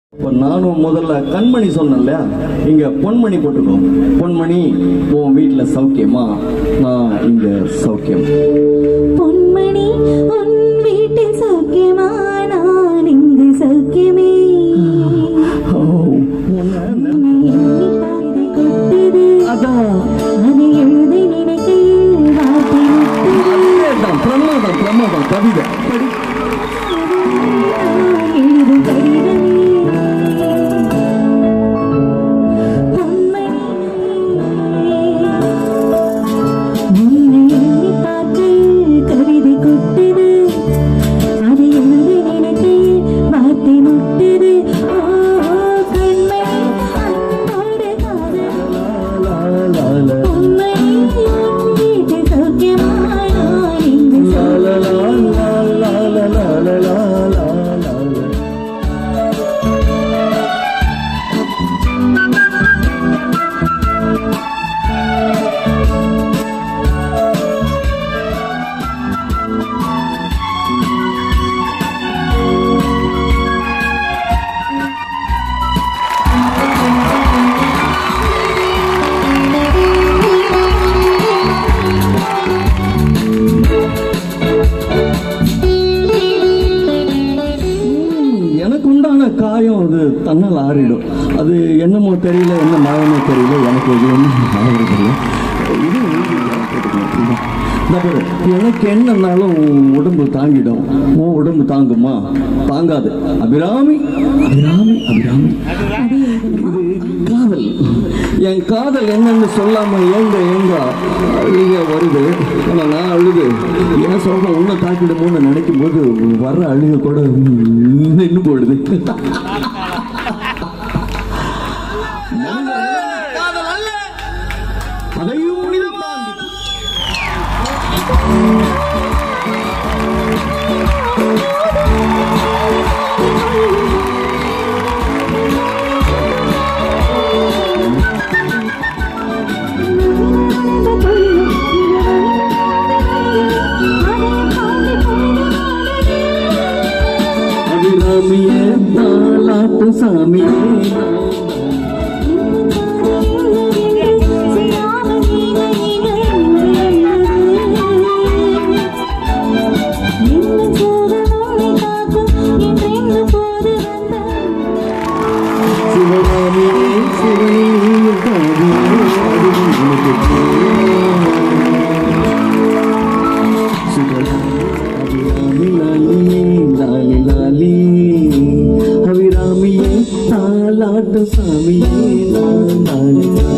இப்ப நானும் முதல்ல கண்மணி சொன்னேன்ல இங்க பொன்மணி போட்டுக்கோ பொன்மணி உன் வீட்டுல சௌக்கியமா நான் இங்க சௌக்கியம் பொன்மணி உன் வீட்டில் சௌக்கியமா நான் இங்கு சௌக்கியமே ஓ, உன்னை நெ- உன்னை எண்ணி பார்வை கொட்டுது அதான் அதை எழுத நினைக்கையில் வார்த்தை முட்டுது அதேதான், பிரமாதம் பிரமாதம் கவிதை படி நான் எழுதும் கடிதமே பொன்மணி உன்னை எண்ணி பார்க்கையில் கவிதை கொட்டுது அதை எழுத நினைக்கையில் வார்த்தை முட்டுது ஓ கண்மணி அன்போடு காதல் லா, லா, லா. பொன்மணி உன் வீட்டு சௌக்கியமா நான் இங்கு லா, லா, லா, லா, லா, லா, லா, லா, லா, லா, லா, லா. ம், எனக்கு உண்டான காயம் அது தன்னால் ஆறிடும் அது என்னமோ தெரியல என்ன மாயமோ தெரியல எனக்கு இது ஒன்றும் ஆகிறது இல்லை இது இந்த பாரு, எனக்கு என்னன்னாலும் உன் உடம்பு தாங்கிடும் உன் உடம்பு தாங்குமா தாங்காது அபிராமி அபிராமி அபிராமி இது காதல் என் காதல் என்னன்னு சொல்லாம ஏங்க ஏங்க அழுக வருது ஆனா நான் அழுது என் சோகம் உன்னை தாக்கிடுமோன்னு நினைக்கும் போது வர்ற அழுக கூட நின்று போடுது அதையும் தாண்டி அபிராமியே தாலாட்டு சாமியே சிவகாமியே சிவனீய காவியே அதுவும் உனக்கு அபிராமி லாலி லாலி லாலி அபிராமியே தாலாட்டு சாமியே நான் நாளை